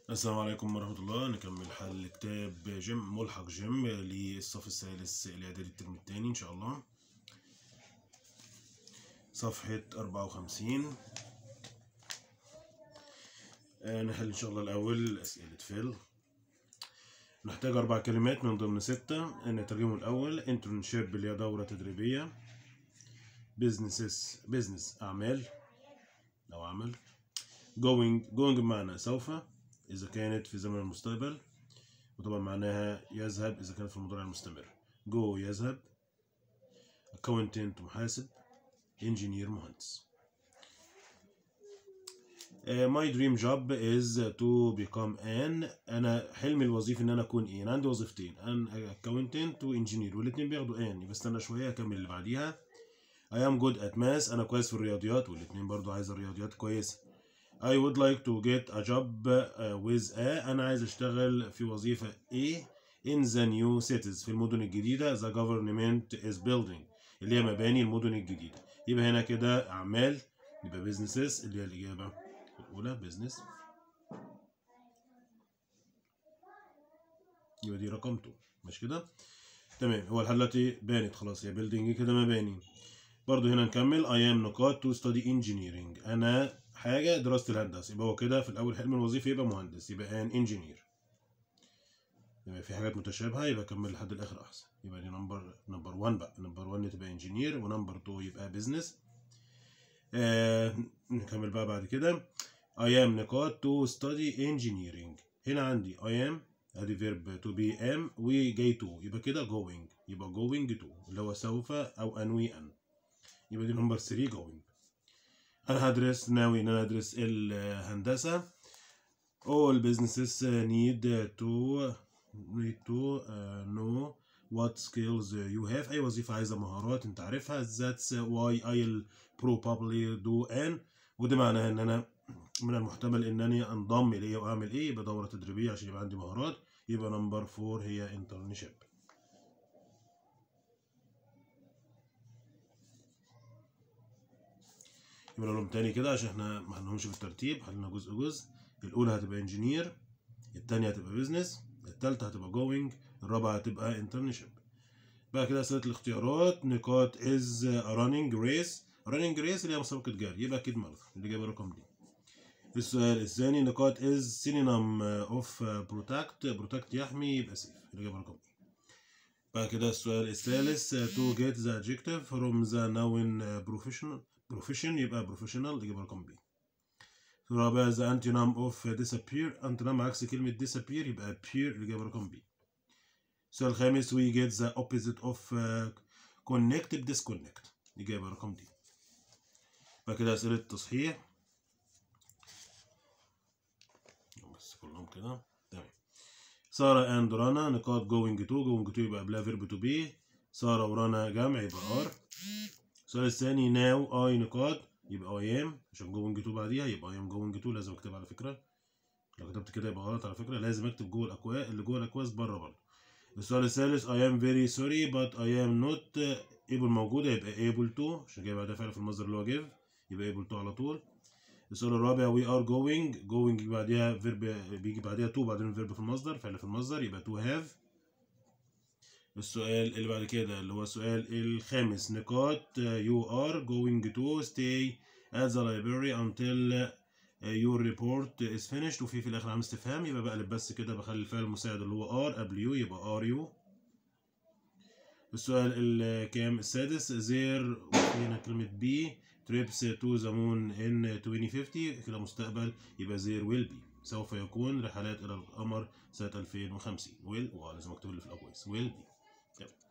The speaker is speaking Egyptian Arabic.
السلام عليكم ورحمة الله نكمل حل كتاب جيم ملحق جيم للصف الثالث الإعدادي الترم التاني إن شاء الله صفحة أربعة وخمسين نحل إن شاء الله الأول أسئلة فيل نحتاج أربع كلمات من ضمن ستة نترجمه الأول انترنشيب اللي هي دورة تدريبية بيزنسز بيزنس أعمال أو عمل going going بمعنى سوف إذا كانت في زمن المستقبل وطبعا معناها يذهب إذا كانت في المضارع المستمر go يذهب accountant محاسب engineer مهندس Uh, my dream job is to become an انا حلمي الوظيفي ان انا اكون ايه انا عندي وظيفتين ان accountant و engineer والاثنين بياخدوا ان يبقى استنى شويه اكمل اللي بعديها I am good at math انا كويس في الرياضيات والاثنين برضو عايز الرياضيات كويسه I would like to get a job uh, with a أنا عايز أشتغل في وظيفة A in the new cities في المدن الجديدة the government is building اللي هي مباني المدن الجديدة يبقى هنا كده أعمال يبقى businesses اللي هي الإجابة الأولى business يبقى دي رقم 2 مش كده تمام هو الحل دلوقتي بانت خلاص هي building كده مباني برضو هنا نكمل I am نقاط to study engineering أنا حاجة دراسة الهندسة يبقى هو كده في الأول حلم الوظيفي يبقى مهندس يبقى ان انجينير يبقى في حاجات متشابهة يبقى كمل لحد الآخر أحسن يبقى دي نمبر نمبر 1 بقى نمبر 1 تبقى انجينير ونمبر 2 يبقى بيزنس آه نكمل بقى بعد كده I am نقاط to study engineering هنا عندي I am ادي فيرب to be am و جاي to يبقى كده going يبقى going to اللي هو سوف أو أنوي أن يبقى دي نمبر 3 going انا هدرس ناوي ان انا ادرس الهندسه all businesses need to need to uh, know what skills you have اي وظيفه عايزه مهارات انت عارفها that's why I'll probably do an وده معناها ان انا من المحتمل انني انضم اليه واعمل ايه يبقى دوره تدريبيه عشان يبقى عندي مهارات يبقى نمبر 4 هي internship يبقى لهم تاني كده عشان احنا ما حلناهمش بالترتيب حلنا جزء جزء الاولى هتبقى انجينير التانية هتبقى بيزنس التالتة هتبقى جوينج الرابعة هتبقى انترنشيب بقى كده اسئلة الاختيارات نقاط از رانينج ريس رانينج ريس اللي هي مسابقة جري يبقى اكيد ماراثون اللي جايبه رقم دي السؤال الثاني نقاط از سينونيم اوف بروتكت بروتكت يحمي يبقى سيف اللي جايبه رقم دي بقى كده السؤال الثالث to get the adjective from the noun professional بروفيشن يبقى بروفيشنال يبقى رقم بي الرابع ذا انتونيم اوف disappear انتونيم عكس كلمة disappear يبقى appear اللي جايب رقم بي السؤال الخامس we get the opposite of uh, connect disconnect اللي جايب رقم دي بعد كده أسئلة تصحيح بس كلهم كده تمام سارة اند رنا نقاط going to going to يبقى قبلها verb to be سارة ورنا جمع يبقى are السؤال الثاني ناو اي نقاط يبقى اي ام عشان جوينج تو بعديها يبقى اي ام جوينج تو لازم اكتبها على فكره لو كتبت كده يبقى غلط على فكره لازم اكتب جوه الاكواس اللي جوه الاكواس بره برضه السؤال الثالث اي ام فيري سوري بات اي ام نوت ايبل موجوده يبقى ايبل تو عشان جاي بعدها فعل في المصدر اللي هو جيف يبقى ايبل تو على طول السؤال الرابع وي ار جوينج جوينج بعديها فيرب بيجي بعديها تو بعدين فيرب في المصدر فعل في المصدر يبقى تو هاف السؤال اللي بعد كده اللي هو السؤال الخامس نقاط you are going to stay at the library until your report is finished وفي في الاخر عم استفهام يبقى بقلب بس كده بخلي الفعل المساعد اللي هو are قبل you يبقى are you السؤال الكام السادس there هنا كلمة be trips to the moon in 2050 كده مستقبل يبقى there will be سوف يكون رحلات إلى القمر سنة 2050 will ولازم أكتب اللي في الأقواس will be Yep.